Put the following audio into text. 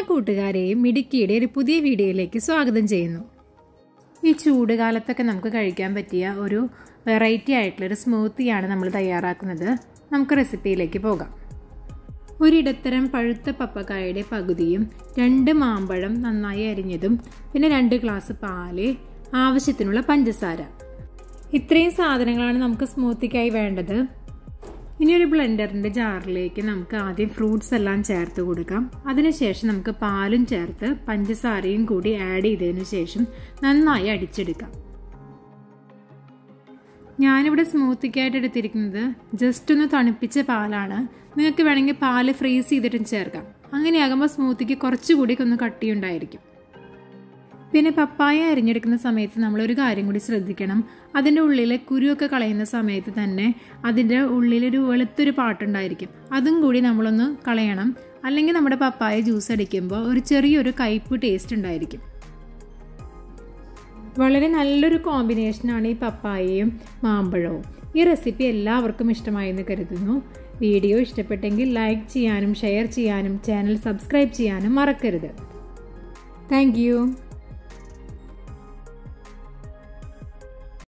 കൂട്ടുകാരെയും മിടുക്കിയുടെ ഒരു പുതിയ വീഡിയോയിലേക്ക് സ്വാഗതം ചെയ്യുന്നു ഈ ചൂട് കാലത്തൊക്കെ നമുക്ക് കഴിക്കാൻ പറ്റിയ ഒരു വെറൈറ്റി ആയിട്ടുള്ളൊരു സ്മൂത്തിയാണ് നമ്മൾ തയ്യാറാക്കുന്നത് നമുക്ക് റെസിപ്പിയിലേക്ക് പോകാം ഒരിടത്തരം പഴുത്ത പപ്പക്കായയുടെ പകുതിയും രണ്ട് മാമ്പഴം നന്നായി അരിഞ്ഞതും പിന്നെ രണ്ട് ഗ്ലാസ് പാല് ആവശ്യത്തിനുള്ള പഞ്ചസാര ഇത്രയും സാധനങ്ങളാണ് നമുക്ക് സ്മൂത്തിക്കായി വേണ്ടത് ഇനി ഒരു ബ്ലെൻഡറിൻ്റെ ജാറിലേക്ക് നമുക്ക് ആദ്യം ഫ്രൂട്ട്സ് എല്ലാം ചേർത്ത് കൊടുക്കാം അതിനുശേഷം നമുക്ക് പാലും ചേർത്ത് പഞ്ചസാരയും കൂടി ആഡ് ചെയ്തതിനു ശേഷം നന്നായി അടിച്ചെടുക്കാം ഞാനിവിടെ സ്മൂത്തിക്കായിട്ട് എടുത്തിരിക്കുന്നത് ജസ്റ്റ് ഒന്ന് തണുപ്പിച്ച പാലാണ് നിങ്ങൾക്ക് വേണമെങ്കിൽ പാല് ഫ്രീസ് ചെയ്തിട്ടും ചേർക്കാം അങ്ങനെയാകുമ്പോൾ സ്മൂത്തിക്ക് കുറച്ചുകൂടി ഒന്ന് കട്ടിയുണ്ടായിരിക്കും പിന്നെ പപ്പായ അരിഞ്ഞെടുക്കുന്ന സമയത്ത് നമ്മളൊരു കാര്യം കൂടി ശ്രദ്ധിക്കണം അതിൻ്റെ ഉള്ളിലെ കുരുവൊക്കെ കളയുന്ന സമയത്ത് തന്നെ അതിൻ്റെ ഉള്ളിലൊരു വെളുത്തൊരു പാട്ടുണ്ടായിരിക്കും അതും കൂടി നമ്മളൊന്ന് കളയണം അല്ലെങ്കിൽ നമ്മുടെ പപ്പായ ജ്യൂസ് അടിക്കുമ്പോൾ ഒരു ചെറിയൊരു കയ്പ് ടേസ്റ്റ് ഉണ്ടായിരിക്കും വളരെ നല്ലൊരു കോമ്പിനേഷനാണ് ഈ പപ്പായയും മാമ്പഴവും ഈ റെസിപ്പി എല്ലാവർക്കും ഇഷ്ടമായെന്ന് കരുതുന്നു വീഡിയോ ഇഷ്ടപ്പെട്ടെങ്കിൽ ലൈക്ക് ചെയ്യാനും ഷെയർ ചെയ്യാനും ചാനൽ സബ്സ്ക്രൈബ് ചെയ്യാനും മറക്കരുത് താങ്ക്